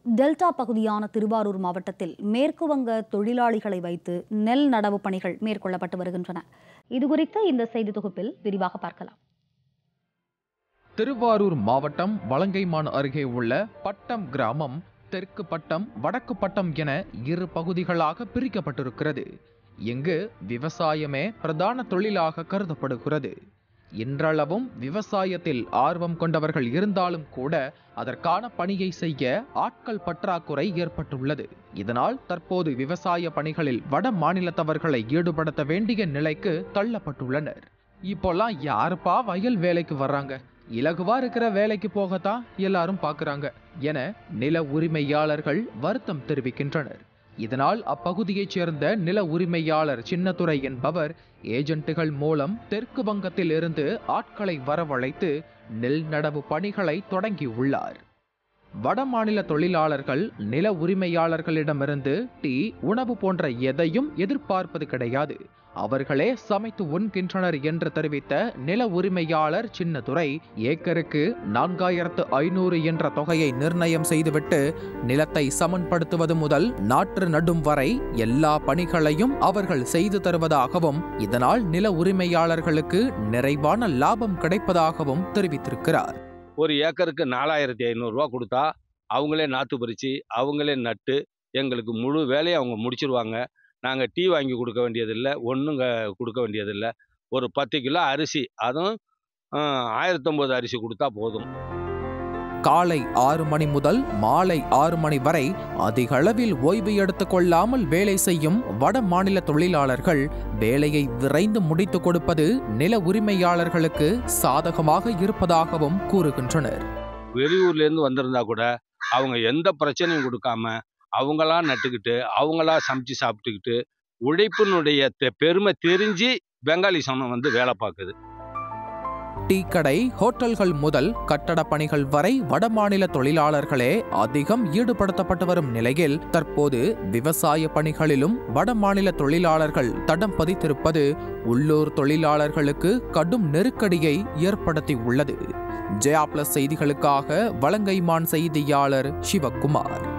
delta பகுதியான திருவாரூர் மாவட்டத்தில் மேற்கு வங்க தொழிலாளிகளை வைத்து நெல் நடவு பணிகள் மேற்கொள்ளப்பட்டு வருகின்றன இதுகுறித்து இந்த செய்தி தொகுப்பில் விரிவாக பார்க்கலாம் திருவாரூர் மாவட்டம் வலங்கைமான் அருகே உள்ள பட்டம் கிராமம் தெற்கு பட்டம் வடக்கு பட்டம் என இரு பகுதிகளாக பிரிக்கப்பட்டிருக்கிறது இங்கு விவசாயமே பிரதான தொழிலாக கருதப்படுகிறது இன்றளவும் விவசாயத்தில் ஆர்வம் கொண்டவர்கள் இருந்தாலும் கூட அதற்கான பணியை செய்ய ஆட்கள் பற்றாக்குறை ஏற்பட்டுள்ளது இதனால் தற்போது விவசாய பணிகளில் வட மாநிலத்தவர்களை ஈடுபடுத்த வேண்டிய நிலைக்கு தள்ளப்பட்டுள்ளனர் இப்போல்லாம் யாருப்பா வயல் வேலைக்கு வர்றாங்க இலகுவா இருக்கிற வேலைக்கு போகத்தான் எல்லாரும் பார்க்கறாங்க என நில உரிமையாளர்கள் வருத்தம் தெரிவிக்கின்றனர் இதனால் அப்பகுதியைச் சேர்ந்த நில உரிமையாளர் சின்னத்துரை என்பவர் ஏஜென்ட்டுகள் மூலம் தெற்கு வங்கத்தில் இருந்து ஆட்களை வரவழைத்து நெல் நடவு பணிகளை தொடங்கியுள்ளார் வட மாநில தொழிலாளர்கள் நில உரிமையாளர்களிடமிருந்து டீ உணவு போன்ற எதையும் எதிர்பார்ப்பது கிடையாது அவர்களே சமைத்து உண்கின்றனர் என்று தெரிவித்த நில உரிமையாளர் சின்னதுரை ஏக்கருக்கு நான்காயிரத்து ஐநூறு என்ற தொகையை நிர்ணயம் செய்துவிட்டு நிலத்தை சமன்படுத்துவது முதல் நாற்று நடும் வரை எல்லா பணிகளையும் அவர்கள் செய்து தருவதாகவும் இதனால் நில உரிமையாளர்களுக்கு நிறைவான லாபம் கிடைப்பதாகவும் தெரிவித்திருக்கிறார் ஒரு ஏக்கருக்கு நாலாயிரத்தி ஐநூறுரூவா கொடுத்தா அவங்களே நாற்று பறித்து அவங்களே நட்டு எங்களுக்கு முழு வேலையை அவங்க முடிச்சிருவாங்க நாங்கள் டீ வாங்கி கொடுக்க வேண்டியதில்லை ஒன்றும் கொடுக்க வேண்டியதில்லை ஒரு பத்து கிலோ அரிசி அதுவும் ஆயிரத்தொம்பது அரிசி கொடுத்தா போதும் காலை ஆறு மணி முதல் மாலை ஆறு மணி வரை அதிக அளவில் ஓய்வு எடுத்துக் கொள்ளாமல் வேலை செய்யும் வட மாநில தொழிலாளர்கள் வேலையை விரைந்து முடித்துக் கொடுப்பது நில உரிமையாளர்களுக்கு சாதகமாக இருப்பதாகவும் கூறுகின்றனர் வெளியூர்லேருந்து வந்திருந்தா கூட அவங்க எந்த பிரச்சனையும் கொடுக்காம அவங்களா நட்டுக்கிட்டு அவங்களா சமைச்சு சாப்பிட்டுக்கிட்டு உழைப்பினுடைய தெ- பெருமை தெரிஞ்சு பெங்காலி சமம் வந்து வேலை பார்க்குது டீ கடை ஹோட்டல்கள் முதல் கட்டட பணிகள் வரை வடமாநில தொழிலாளர்களே அதிகம் ஈடுபடுத்தப்பட்டு வரும் நிலையில் தற்போது விவசாய பணிகளிலும் வடமாநில தொழிலாளர்கள் தடம் பதித்திருப்பது உள்ளூர் தொழிலாளர்களுக்கு கடும் நெருக்கடியை ஏற்படுத்தி உள்ளது ஜெயா பிளஸ் செய்திகளுக்காக வலங்கைமான் செய்தியாளர் சிவக்குமார்